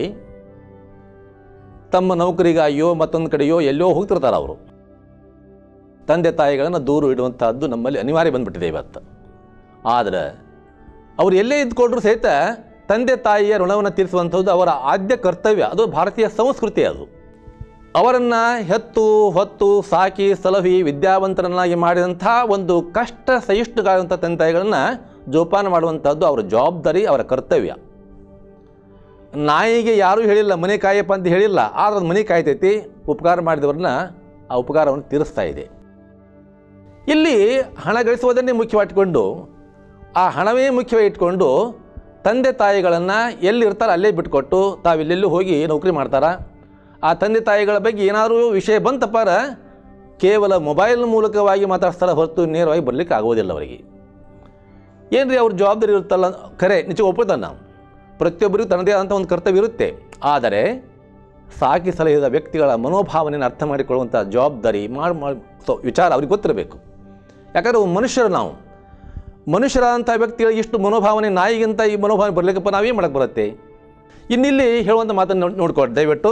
ತಮ್ಮ ನೌಕರಿಗಾಗಿಯೋ ಮತ್ತೊಂದು ಕಡೆಯೋ ಎಲ್ಲೋ ಹೋಗ್ತಿರ್ತಾರೆ ಅವರು ತಂದೆ ತಾಯಿಗಳನ್ನು ದೂರು ಇಡುವಂಥದ್ದು ನಮ್ಮಲ್ಲಿ ಅನಿವಾರ್ಯ ಬಂದ್ಬಿಟ್ಟಿದೆ ಇವತ್ತು ಆದರೆ ಅವರು ಎಲ್ಲೇ ಇದ್ಕೊಂಡ್ರು ಸಹಿತ ತಂದೆ ತಾಯಿಯ ಋಣವನ್ನು ತೀರಿಸುವಂಥದ್ದು ಅವರ ಆದ್ಯ ಕರ್ತವ್ಯ ಅದು ಭಾರತೀಯ ಸಂಸ್ಕೃತಿ ಅದು ಅವರನ್ನು ಹೆತ್ತು ಹೊತ್ತು ಸಾಕಿ ಸಲಹಿ ವಿದ್ಯಾವಂತರನ್ನಾಗಿ ಮಾಡಿದಂಥ ಒಂದು ಕಷ್ಟ ಸಹಿಷ್ಣುಗಳಾದಂಥ ತಂದೆ ತಾಯಿಗಳನ್ನು ಜೋಪಾನ ಮಾಡುವಂಥದ್ದು ಅವರ ಜವಾಬ್ದಾರಿ ಅವರ ಕರ್ತವ್ಯ ನಾಯಿಗೆ ಯಾರೂ ಹೇಳಿಲ್ಲ ಮನೆ ಕಾಯಪ್ಪ ಅಂತ ಹೇಳಿಲ್ಲ ಆದ್ರೆ ಅದು ಮನೆ ಕಾಯ್ತೈತಿ ಉಪಕಾರ ಮಾಡಿದವ್ರನ್ನ ಆ ಉಪಕಾರವನ್ನು ತೀರಿಸ್ತಾ ಇದೆ ಇಲ್ಲಿ ಹಣ ಗಳಿಸುವುದನ್ನೇ ಮುಖ್ಯವಾಗಿಟ್ಕೊಂಡು ಆ ಹಣವೇ ಮುಖ್ಯವಾಗಿ ಇಟ್ಕೊಂಡು ತಂದೆ ತಾಯಿಗಳನ್ನು ಎಲ್ಲಿರ್ತಾರೆ ಅಲ್ಲೇ ಬಿಟ್ಕೊಟ್ಟು ತಾವೆಲ್ಲೆಲ್ಲೂ ಹೋಗಿ ನೌಕರಿ ಮಾಡ್ತಾರೆ ಆ ತಂದೆ ತಾಯಿಗಳ ಬಗ್ಗೆ ಏನಾದರೂ ವಿಷಯ ಬಂತಪ್ಪಾರ ಕೇವಲ ಮೊಬೈಲ್ ಮೂಲಕವಾಗಿ ಮಾತಾಡ್ತಾರೆ ಹೊರತು ನೇರವಾಗಿ ಬರಲಿಕ್ಕೆ ಆಗೋದಿಲ್ಲ ಅವರಿಗೆ ಏನು ರೀ ಅವ್ರ ಜವಾಬ್ದಾರಿ ಇರುತ್ತಲ್ಲ ಖರೆ ನಿಜ ಒಪ್ಪಿದ್ದಾನೆ ನಾವು ಪ್ರತಿಯೊಬ್ಬರಿಗೂ ತನ್ನದೇ ಆದಂಥ ಒಂದು ಕರ್ತವ್ಯ ಇರುತ್ತೆ ಆದರೆ ಸಾಕಿ ಸಲಹಿದ ವ್ಯಕ್ತಿಗಳ ಮನೋಭಾವನೆಯನ್ನು ಅರ್ಥ ಮಾಡಿಕೊಳ್ಳುವಂಥ ಜವಾಬ್ದಾರಿ ಮಾಡಿ ಮಾಡಿ ಸೊ ವಿಚಾರ ಅವ್ರಿಗೆ ಗೊತ್ತಿರಬೇಕು ಯಾಕಂದರೆ ಒಬ್ಬ ಮನುಷ್ಯರು ನಾವು ಮನುಷ್ಯರಾದಂಥ ವ್ಯಕ್ತಿಗಳಿಗೆ ಇಷ್ಟು ಮನೋಭಾವನೆ ನಾಯಿಗಿಂತ ಈ ಮನೋಭಾವನೆ ಬರಲಿಕ್ಕಪ್ಪ ನಾವೇನು ಮಾಡಕ್ಕೆ ಬರುತ್ತೆ ಇನ್ನಿಲ್ಲಿ ಹೇಳುವಂಥ ಮಾತನ್ನು ನೋಡಿ ನೋಡ್ಕೊಳ್ಳಿ ದಯವಿಟ್ಟು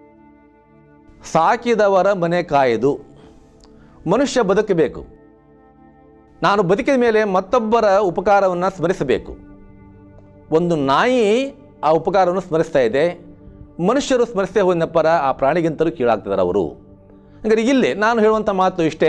ಸಾಕಿದವರ ಮನೆ ಕಾಯ್ದು ಮನುಷ್ಯ ಬದುಕಬೇಕು ನಾನು ಬದುಕಿದ ಮೇಲೆ ಮತ್ತೊಬ್ಬರ ಉಪಕಾರವನ್ನು ಸ್ಮರಿಸಬೇಕು ಒಂದು ನಾಯಿ ಆ ಉಪಕಾರವನ್ನು ಸ್ಮರಿಸ್ತಾ ಇದೆ ಮನುಷ್ಯರು ಸ್ಮರಿಸದೆ ಹೋದಪ್ಪರ ಆ ಪ್ರಾಣಿಗಿಂತಲೂ ಕೀಳಾಗ್ತಿದ್ದಾರೆ ಅವರು ಹಾಗಾದ್ರೆ ಇಲ್ಲಿ ನಾನು ಹೇಳುವಂಥ ಮಾತು ಇಷ್ಟೇ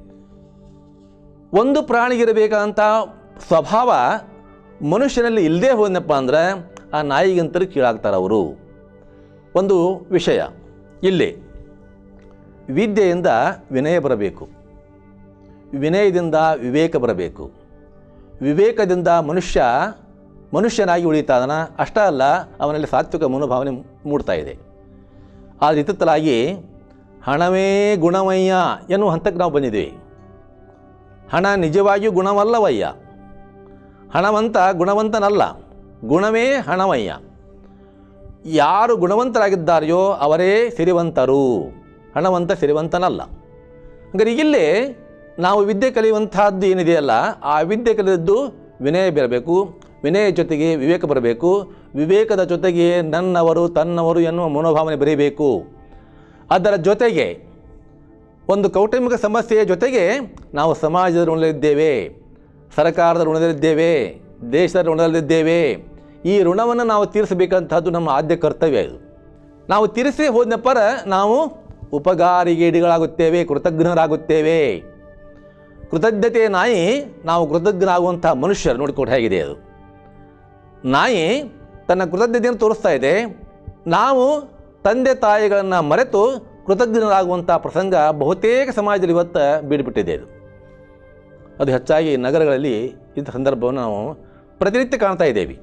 ಒಂದು ಪ್ರಾಣಿಗಿರಬೇಕಾದಂಥ ಸ್ವಭಾವ ಮನುಷ್ಯನಲ್ಲಿ ಇಲ್ಲದೆ ಹೋದನಪ್ಪ ಅಂದ್ರೆ ಆ ನಾಯಿಗಿಂತಲೂ ಕೀಳಾಗ್ತಾರೆ ಅವರು ಒಂದು ವಿಷಯ ಇಲ್ಲಿ ವಿದ್ಯೆಯಿಂದ ವಿನಯ ಬರಬೇಕು ವಿನಯದಿಂದ ವಿವೇಕ ಬರಬೇಕು ವಿವೇಕದಿಂದ ಮನುಷ್ಯ ಮನುಷ್ಯನಾಗಿ ಉಳಿತಾದನ ಅಷ್ಟೇ ಅಲ್ಲ ಅವನಲ್ಲಿ ಸಾತ್ವಿಕ ಮನೋಭಾವನೆ ಮೂಡ್ತಾ ಇದೆ ಆದರೆ ಇತ್ತಿತ್ತಲಾಗಿ ಹಣವೇ ಗುಣಮಯ್ಯ ಎನ್ನುವ ಹಂತಕ್ಕೆ ನಾವು ಬಂದಿದ್ದೀವಿ ಹಣ ನಿಜವಾಗಿಯೂ ಗುಣವಲ್ಲವಯ್ಯ ಹಣವಂತ ಗುಣವಂತನಲ್ಲ ಗುಣವೇ ಹಣವಯ್ಯ ಯಾರು ಗುಣವಂತರಾಗಿದ್ದಾರೆಯೋ ಅವರೇ ಸಿರಿವಂತರು ಹಣವಂತ ಸಿರಿವಂತನಲ್ಲ ಹಾಗಾದ್ರೆ ಇಲ್ಲಿ ನಾವು ವಿದ್ಯೆ ಕಲಿಯುವಂತಹದ್ದು ಏನಿದೆಯಲ್ಲ ಆ ವಿದ್ಯೆ ಕಲಿಯದ್ದು ವಿನಯ ಬರಬೇಕು ವಿನಯ ಜೊತೆಗೆ ವಿವೇಕ ಬರಬೇಕು ವಿವೇಕದ ಜೊತೆಗೆ ನನ್ನವರು ತನ್ನವರು ಎನ್ನುವ ಮನೋಭಾವನೆ ಬರೀಬೇಕು ಅದರ ಜೊತೆಗೆ ಒಂದು ಕೌಟುಂಬಿಕ ಸಮಸ್ಯೆಯ ಜೊತೆಗೆ ನಾವು ಸಮಾಜದ ಋಣದಲ್ಲಿದ್ದೇವೆ ಸರ್ಕಾರದ ಋಣದಲ್ಲಿದ್ದೇವೆ ದೇಶದ ಋಣದಲ್ಲಿದ್ದೇವೆ ಈ ಋಣವನ್ನು ನಾವು ತೀರಿಸಬೇಕಂತಹದ್ದು ನಮ್ಮ ಆದ್ಯ ಕರ್ತವ್ಯ ಇದು ನಾವು ತೀರಿಸಿ ಹೋದನಪ್ಪರ ನಾವು ಉಪಗಾರಿಗೇಡಿಗಳಾಗುತ್ತೇವೆ ಕೃತಜ್ಞರಾಗುತ್ತೇವೆ ಕೃತಜ್ಞತೆಯ ನಾಯಿ ನಾವು ಕೃತಜ್ಞರಾಗುವಂಥ ಮನುಷ್ಯರು ನೋಡಿಕೊಂಡು ಹೇಗಿದೆ ಅದು ನಾಯಿ ತನ್ನ ಕೃತಜ್ಞತೆಯನ್ನು ತೋರಿಸ್ತಾ ಇದೆ ನಾವು ತಂದೆ ತಾಯಿಗಳನ್ನು ಮರೆತು ಕೃತಜ್ಞರಾಗುವಂಥ ಪ್ರಸಂಗ ಬಹುತೇಕ ಸಮಾಜದಲ್ಲಿ ಇವತ್ತು ಬೀಡ್ಬಿಟ್ಟಿದೆ ಅದು ಅದು ಹೆಚ್ಚಾಗಿ ನಗರಗಳಲ್ಲಿ ಇಂಥ ಸಂದರ್ಭವನ್ನು ನಾವು ಪ್ರತಿನಿತ್ಯ ಕಾಣ್ತಾ ಇದ್ದೇವೆ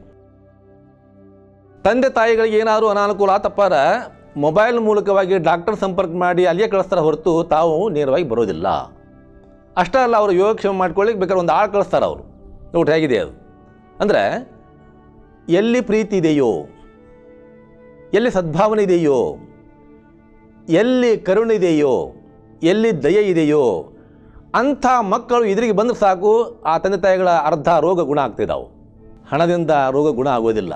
ತಂದೆ ತಾಯಿಗಳಿಗೆ ಏನಾದರೂ ಅನಾನುಕೂಲ ಆತಪ್ಪಾರ ಮೊಬೈಲ್ ಮೂಲಕವಾಗಿ ಡಾಕ್ಟರ್ ಸಂಪರ್ಕ ಮಾಡಿ ಅಲ್ಲಿಯೇ ಕಳಿಸ್ತಾರೆ ಹೊರತು ತಾವು ನೇರವಾಗಿ ಬರೋದಿಲ್ಲ ಅಷ್ಟೇ ಅಲ್ಲ ಅವರು ಯೋಗಕ್ಷೇಮ ಮಾಡ್ಕೊಳ್ಳಿಕ್ಕೆ ಬೇಕಾದ್ರೆ ಒಂದು ಆಳು ಕಳಿಸ್ತಾರೆ ಅವರು ನೋಡಿ ಹೇಗಿದೆ ಅದು ಅಂದರೆ ಎಲ್ಲಿ ಪ್ರೀತಿ ಇದೆಯೋ ಎಲ್ಲಿ ಸದ್ಭಾವನೆ ಇದೆಯೋ ಎಲ್ಲಿ ಕರುಣೆ ಇದೆಯೋ ಎಲ್ಲಿ ದಯೆ ಇದೆಯೋ ಅಂಥ ಮಕ್ಕಳು ಎದುರಿಗೆ ಬಂದ್ರೆ ಸಾಕು ಆ ತಂದೆ ತಾಯಿಗಳ ಅರ್ಧ ರೋಗ ಗುಣ ಆಗ್ತಿದ್ದಾವೆ ಹಣದಿಂದ ರೋಗ ಗುಣ ಆಗೋದಿಲ್ಲ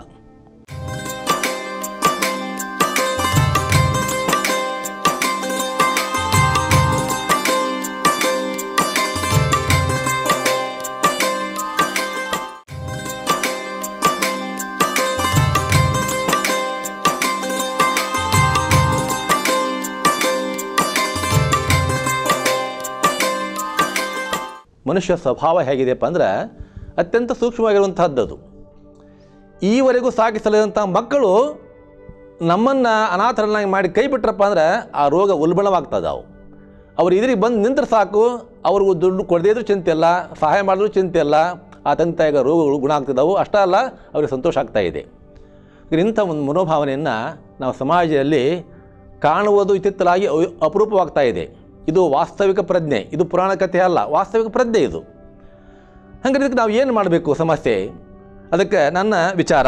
ಮನುಷ್ಯ ಸ್ವಭಾವ ಹೇಗಿದೆಯಪ್ಪ ಅಂದ್ರೆ ಅತ್ಯಂತ ಸೂಕ್ಷ್ಮವಾಗಿರುವಂತಹದ್ದು ಅದು ಈವರೆಗೂ ಸಾಗಿಸಲಿದಂಥ ಮಕ್ಕಳು ನಮ್ಮನ್ನು ಅನಾಥರನ್ನಾಗಿ ಮಾಡಿ ಕೈ ಬಿಟ್ರಪ್ಪ ಅಂದ್ರೆ ಆ ರೋಗ ಉಲ್ಬಣವಾಗ್ತದೆ ಅವು ಅವ್ರು ಇದ್ರಿಗೆ ಬಂದು ನಿಂತ್ರೆ ಸಾಕು ಅವ್ರಿಗೂ ದುಡ್ಡು ಕೊಡದೇ ಇದ್ರೂ ಚಿಂತೆ ಇಲ್ಲ ಸಹಾಯ ಮಾಡಿದ್ರೂ ಚಿಂತೆ ಇಲ್ಲ ಆ ತಂದೆ ತಾಯಿಗ ರೋಗಗಳು ಗುಣ ಆಗ್ತಿದ್ದಾವೆ ಅಷ್ಟೇ ಅಲ್ಲ ಅವ್ರಿಗೆ ಸಂತೋಷ ಆಗ್ತಾ ಇದೆ ಇಂಥ ಒಂದು ಮನೋಭಾವನೆಯನ್ನು ನಾವು ಸಮಾಜದಲ್ಲಿ ಕಾಣುವುದು ಇತ್ತಿತ್ತಲಾಗಿ ಅವ್- ಅಪರೂಪವಾಗ್ತಾ ಇದೆ ಇದು ವಾಸ್ತವಿಕ ಪ್ರಜ್ಞೆ ಇದು ಪುರಾಣ ಕಥೆ ಅಲ್ಲ ವಾಸ್ತವಿಕ ಪ್ರಜ್ಞೆ ಇದು ಹಂಗಾರೆ ಇದಕ್ಕೆ ನಾವು ಏನು ಮಾಡಬೇಕು ಸಮಸ್ಯೆ ಅದಕ್ಕೆ ನನ್ನ ವಿಚಾರ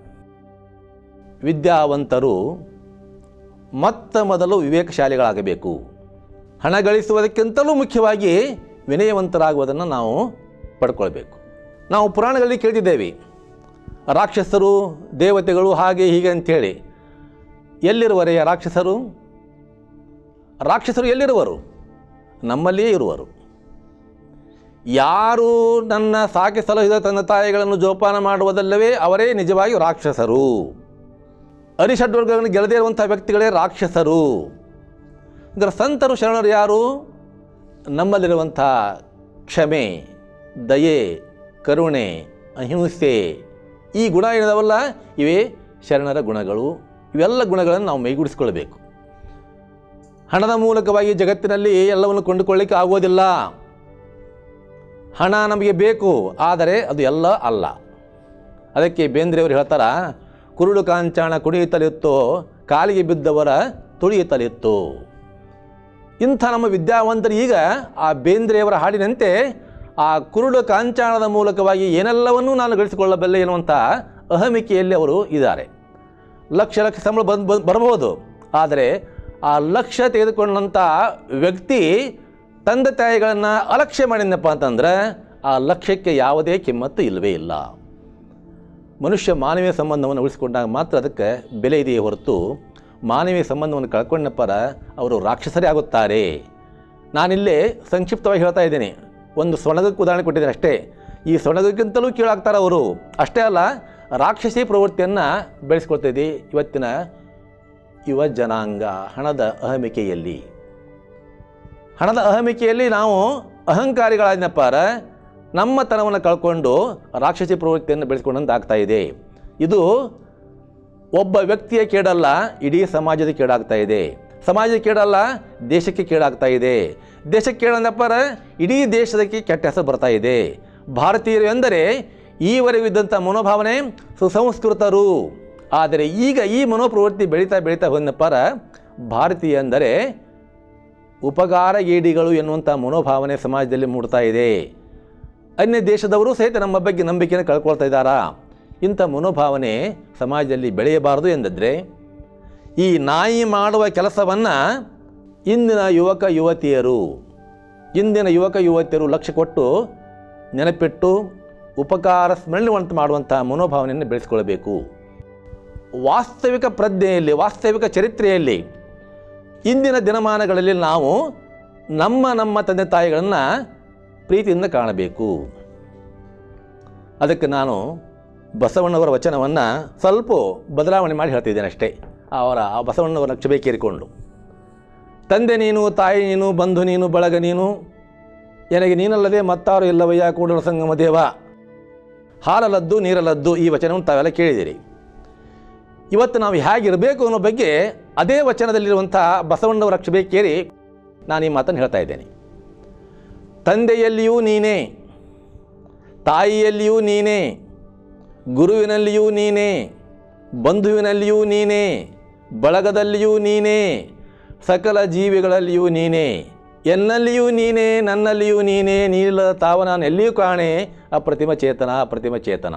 ವಿದ್ಯಾವಂತರು ಮೊತ್ತ ಮೊದಲು ವಿವೇಕಶಾಲಿಗಳಾಗಬೇಕು ಹಣ ಗಳಿಸುವುದಕ್ಕಿಂತಲೂ ಮುಖ್ಯವಾಗಿ ವಿನಯವಂತರಾಗುವುದನ್ನು ನಾವು ಪಡ್ಕೊಳ್ಬೇಕು ನಾವು ಪುರಾಣಗಳಲ್ಲಿ ಕೇಳಿದ್ದೇವೆ ರಾಕ್ಷಸರು ದೇವತೆಗಳು ಹಾಗೆ ಹೀಗೆ ಅಂಥೇಳಿ ಎಲ್ಲಿರುವರೆ ರಾಕ್ಷಸರು ರಾಕ್ಷಸರು ಎಲ್ಲಿರುವರು ನಮ್ಮಲ್ಲಿಯೇ ಇರುವರು ಯಾರು ನನ್ನ ಸಾಕಿ ಸಲಹಿದ ತನ್ನ ತಾಯಿಗಳನ್ನು ಜೋಪಾನ ಮಾಡುವುದಲ್ಲವೇ ಅವರೇ ನಿಜವಾಗಿ ರಾಕ್ಷಸರು ಅರಿಷಡ್ವರ್ಗಗಳನ್ನು ಗೆಳದೇ ಇರುವಂಥ ವ್ಯಕ್ತಿಗಳೇ ರಾಕ್ಷಸರು ಇದರ ಸಂತರು ಶರಣರು ಯಾರು ನಮ್ಮಲ್ಲಿರುವಂಥ ಕ್ಷಮೆ ದಯೆ ಕರುಣೆ ಅಹಿಂಸೆ ಈ ಗುಣ ಏನಿದಾವಲ್ಲ ಇವೇ ಶರಣರ ಗುಣಗಳು ಇವೆಲ್ಲ ಗುಣಗಳನ್ನು ನಾವು ಮೈಗೂಡಿಸ್ಕೊಳ್ಬೇಕು ಹಣದ ಮೂಲಕವಾಗಿ ಜಗತ್ತಿನಲ್ಲಿ ಎಲ್ಲವನ್ನು ಕೊಂಡುಕೊಳ್ಳಿಕ್ಕೆ ಆಗೋದಿಲ್ಲ ಹಣ ನಮಗೆ ಬೇಕು ಆದರೆ ಅದು ಎಲ್ಲ ಅಲ್ಲ ಅದಕ್ಕೆ ಬೇಂದ್ರೆಯವರು ಹೇಳ್ತಾರ ಕುರುಡು ಕಾಂಚಾಣ ಕುಣಿಯುತ್ತಲಿತ್ತು ಕಾಲಿಗೆ ಬಿದ್ದವರ ತುಳಿಯುತ್ತಲಿತ್ತು ಇಂಥ ನಮ್ಮ ವಿದ್ಯಾವಂತರು ಈಗ ಆ ಬೇಂದ್ರೆಯವರ ಹಾಡಿನಂತೆ ಆ ಕುರುಡು ಕಾಂಚಾಣದ ಮೂಲಕವಾಗಿ ಏನೆಲ್ಲವನ್ನೂ ನಾನು ಗಳಿಸಿಕೊಳ್ಳಬಲ್ಲೆ ಎನ್ನುವಂಥ ಅಹಮಿಕೆಯಲ್ಲಿ ಅವರು ಇದ್ದಾರೆ ಲಕ್ಷ ಲಕ್ಷ ಸಂಬಳ ಬಂದು ಬಂದು ಬರಬಹುದು ಆದರೆ ಆ ಲಕ್ಷ್ಯ ತೆಗೆದುಕೊಂಡಂಥ ವ್ಯಕ್ತಿ ತಂದೆ ತಾಯಿಗಳನ್ನು ಅಲಕ್ಷ್ಯ ಮಾಡಿದ್ನಪ್ಪ ಅಂತಂದ್ರೆ ಆ ಲಕ್ಷ್ಯಕ್ಕೆ ಯಾವುದೇ ಕಿಮ್ಮತ್ತು ಇಲ್ಲವೇ ಇಲ್ಲ ಮನುಷ್ಯ ಮಾನವೀಯ ಸಂಬಂಧವನ್ನು ಉಳಿಸಿಕೊಂಡಾಗ ಮಾತ್ರ ಅದಕ್ಕೆ ಬೆಲೆ ಇದೆಯೇ ಹೊರತು ಮಾನವೀಯ ಸಂಬಂಧವನ್ನು ಕಳ್ಕೊಂಡಪ್ಪರ ಅವರು ರಾಕ್ಷಸರೇ ಆಗುತ್ತಾರೆ ನಾನಿಲ್ಲೇ ಸಂಕ್ಷಿಪ್ತವಾಗಿ ಹೇಳ್ತಾ ಇದ್ದೀನಿ ಒಂದು ಸೊಣಗಕ್ಕೆ ಉದಾಹರಣೆ ಕೊಟ್ಟಿದ್ದೀನಿ ಅಷ್ಟೇ ಈ ಸೊಣಗಕ್ಕಿಂತಲೂ ಕೀಳಾಗ್ತಾರೆ ಅವರು ಅಷ್ಟೇ ಅಲ್ಲ ರಾಕ್ಷಸಿ ಪ್ರವೃತ್ತಿಯನ್ನು ಬೆಳೆಸ್ಕೊಳ್ತಿದ್ದೆ ಇವತ್ತಿನ ಯುವ ಜನಾಂಗ ಹಣದ ಅಹಮಿಕೆಯಲ್ಲಿ ಹಣದ ಅಹಮಿಕೆಯಲ್ಲಿ ನಾವು ಅಹಂಕಾರಿಗಳಾದನಪ್ಪಾರ ನಮ್ಮ ತನವನ್ನು ಕಳ್ಕೊಂಡು ರಾಕ್ಷಸಿ ಪ್ರವೃತ್ತಿಯನ್ನು ಬೆಳೆಸ್ಕೊಂಡಂತ ಆಗ್ತಾ ಇದೆ ಇದು ಒಬ್ಬ ವ್ಯಕ್ತಿಯ ಕೇಡಲ್ಲ ಇಡೀ ಸಮಾಜದ ಕೇಡಾಗ್ತಾ ಇದೆ ಸಮಾಜದ ಕೇಡಲ್ಲ ದೇಶಕ್ಕೆ ಕೇಡಾಗ್ತಾ ಇದೆ ದೇಶಕ್ಕೆ ಕೇಳಂದಪ್ಪರ ಇಡೀ ದೇಶದಕ್ಕೆ ಕೆಟ್ಟ ಹೆಸರು ಬರ್ತಾ ಇದೆ ಭಾರತೀಯರು ಎಂದರೆ ಈವರೆಗೂ ಇದ್ದಂಥ ಮನೋಭಾವನೆ ಸುಸಂಸ್ಕೃತರು ಆದರೆ ಈಗ ಈ ಮನೋಪ್ರವೃತ್ತಿ ಬೆಳೀತಾ ಬೆಳೀತಾ ಹೋದಪ್ಪರ ಭಾರತೀಯ ಎಂದರೆ ಉಪಕಾರಗೇಡಿಗಳು ಎನ್ನುವಂಥ ಮನೋಭಾವನೆ ಸಮಾಜದಲ್ಲಿ ಮೂಡ್ತಾ ಇದೆ ಅನ್ಯ ದೇಶದವರು ಸಹಿತ ನಮ್ಮ ಬಗ್ಗೆ ನಂಬಿಕೆಯನ್ನು ಕಳ್ಕೊಳ್ತಾ ಇದ್ದಾರಾ ಇಂಥ ಮನೋಭಾವನೆ ಸಮಾಜದಲ್ಲಿ ಬೆಳೆಯಬಾರದು ಎಂದಿದ್ರೆ ಈ ನಾಯಿ ಮಾಡುವ ಕೆಲಸವನ್ನು ಇಂದಿನ ಯುವಕ ಯುವತಿಯರು ಇಂದಿನ ಯುವಕ ಯುವತಿಯರು ಲಕ್ಷ್ಯ ಕೊಟ್ಟು ನೆನಪಿಟ್ಟು ಉಪಕಾರ ಸ್ಮರಣೆವಂತ ಮಾಡುವಂಥ ಮನೋಭಾವನೆಯನ್ನು ಬೆಳೆಸ್ಕೊಳ್ಬೇಕು ವಾಸ್ತವಿಕ ಪ್ರಜ್ಞೆಯಲ್ಲಿ ವಾಸ್ತವಿಕ ಚರಿತ್ರೆಯಲ್ಲಿ ಇಂದಿನ ದಿನಮಾನಗಳಲ್ಲಿ ನಾವು ನಮ್ಮ ನಮ್ಮ ತಂದೆ ತಾಯಿಗಳನ್ನು ಪ್ರೀತಿಯಿಂದ ಕಾಣಬೇಕು ಅದಕ್ಕೆ ನಾನು ಬಸವಣ್ಣವರ ವಚನವನ್ನು ಸ್ವಲ್ಪ ಬದಲಾವಣೆ ಮಾಡಿ ಹೇಳ್ತಿದ್ದೇನೆ ಅಷ್ಟೇ ಅವರ ಆ ಬಸವಣ್ಣವರ ನಕ್ಷಬೇಕೇರಿಕೊಂಡು ತಂದೆ ನೀನು ತಾಯಿ ನೀನು ಬಂಧು ನೀನು ಬಳಗ ನೀನು ನನಗೆ ನೀನಲ್ಲದೆ ಮತ್ತಾರು ಇಲ್ಲವಯ್ಯ ಕೂಡಲ ಸಂಗಮ ದೇವ ಹಾಲಲದ್ದು ನೀರಲದ್ದು ಈ ವಚನವನ್ನು ತಾವೆಲ್ಲ ಕೇಳಿದಿರಿ ಇವತ್ತು ನಾವು ಹೇಗಿರಬೇಕು ಅನ್ನೋ ಬಗ್ಗೆ ಅದೇ ವಚನದಲ್ಲಿರುವಂಥ ಬಸವಣ್ಣವರ ರಕ್ಷಬೇಕೇರಿ ನಾನು ಈ ಮಾತನ್ನು ಹೇಳ್ತಾ ಇದ್ದೇನೆ ತಂದೆಯಲ್ಲಿಯೂ ನೀನೇ ತಾಯಿಯಲ್ಲಿಯೂ ನೀನೇ ಗುರುವಿನಲ್ಲಿಯೂ ನೀನೇ ಬಂಧುವಿನಲ್ಲಿಯೂ ನೀನೇ ಬಳಗದಲ್ಲಿಯೂ ನೀನೇ ಸಕಲ ಜೀವಿಗಳಲ್ಲಿಯೂ ನೀನೇ ಎನ್ನಲ್ಲಿಯೂ ನೀನೇ ನನ್ನಲ್ಲಿಯೂ ನೀನೇ ನೀನಿಲ್ಲದ ತಾವ ನಾನು ಎಲ್ಲಿಯೂ ಕಾಣೆ ಅಪ್ರತಿಮ ಚೇತನ ಅಪ್ರತಿಮ ಚೇತನ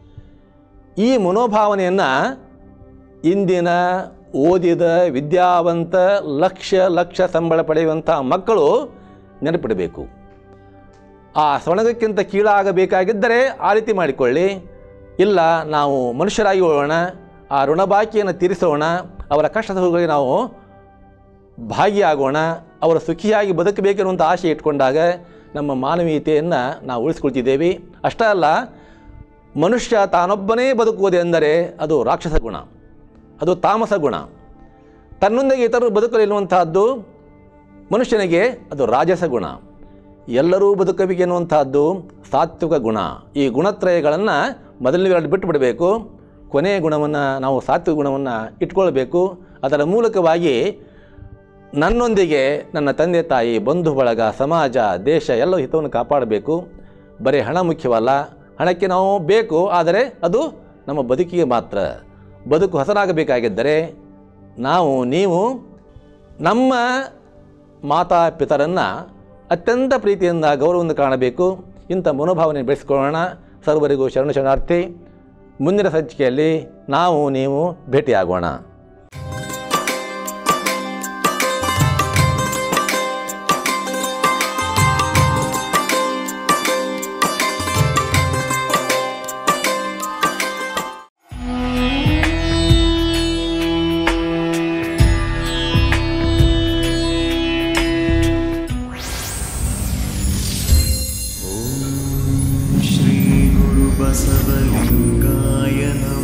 ಈ ಮನೋಭಾವನೆಯನ್ನು ಇಂದಿನ ಓದಿದ ವಿದ್ಯಾವಂತ ಲಕ್ಷ ಲಕ್ಷ ಸಂಬಳ ಪಡೆಯುವಂಥ ಮಕ್ಕಳು ನೆನಪಿಡಬೇಕು ಆ ಸೊಣಗಕ್ಕಿಂತ ಕೀಳಾಗಬೇಕಾಗಿದ್ದರೆ ಆ ರೀತಿ ಮಾಡಿಕೊಳ್ಳಿ ಇಲ್ಲ ನಾವು ಮನುಷ್ಯರಾಗಿ ಉಳೋಣ ಆ ಋಣಬಾಕಿಯನ್ನು ತೀರಿಸೋಣ ಅವರ ಕಷ್ಟ ಸುಖಗಳಿಗೆ ನಾವು ಭಾಗಿಯಾಗೋಣ ಅವರ ಸುಖಿಯಾಗಿ ಬದುಕಬೇಕೆನ್ನುವಂಥ ಆಸೆ ಇಟ್ಕೊಂಡಾಗ ನಮ್ಮ ಮಾನವೀಯತೆಯನ್ನು ನಾವು ಉಳಿಸ್ಕೊಳ್ತಿದ್ದೇವೆ ಅಷ್ಟೇ ಅಲ್ಲ ಮನುಷ್ಯ ತಾನೊಬ್ಬನೇ ಬದುಕುವುದೆಂದರೆ ಅದು ರಾಕ್ಷಸ ಗುಣ ಅದು ತಾಮಸ ಗುಣ ತನ್ನೊಂದಿಗೆ ಇತರರು ಬದುಕಲಿರುವಂತಹದ್ದು ಮನುಷ್ಯನಿಗೆ ಅದು ರಾಜಸ ಗುಣ ಎಲ್ಲರೂ ಬದುಕಬೇಕು ಎನ್ನುವಂತಹದ್ದು ಸಾತ್ವಿಕ ಗುಣ ಈ ಗುಣತ್ರಯಗಳನ್ನು ಮೊದಲನೇ ಎರಡು ಬಿಟ್ಟು ಬಿಡಬೇಕು ಕೊನೆಯ ಗುಣವನ್ನು ನಾವು ಸಾತ್ವಿಕ ಗುಣವನ್ನು ಇಟ್ಕೊಳ್ಬೇಕು ಅದರ ಮೂಲಕವಾಗಿ ನನ್ನೊಂದಿಗೆ ನನ್ನ ತಂದೆ ತಾಯಿ ಬಂಧು ಬಳಗ ಸಮಾಜ ದೇಶ ಎಲ್ಲ ಹಿತವನ್ನು ಕಾಪಾಡಬೇಕು ಬರೀ ಹಣ ಮುಖ್ಯವಲ್ಲ ಹಣಕ್ಕೆ ನಾವು ಬೇಕು ಆದರೆ ಅದು ನಮ್ಮ ಬದುಕಿಗೆ ಮಾತ್ರ ಬದುಕು ಹಸನಾಗಬೇಕಾಗಿದ್ದರೆ ನಾವು ನೀವು ನಮ್ಮ ಮಾತಾ ಪಿತರನ್ನು ಅತ್ಯಂತ ಪ್ರೀತಿಯಿಂದ ಗೌರವದಿಂದ ಕಾಣಬೇಕು ಇಂಥ ಮನೋಭಾವನೆ ಬೆಳೆಸ್ಕೊಳ್ಳೋಣ ಸರ್ವರಿಗೂ ಶರಣ ಶರಣಾರ್ಥಿ ಮುಂದಿನ ಸಂಚಿಕೆಯಲ್ಲಿ ನಾವು ನೀವು ಭೇಟಿಯಾಗೋಣ श्रीगुरुबसवलिङ्गाय नमः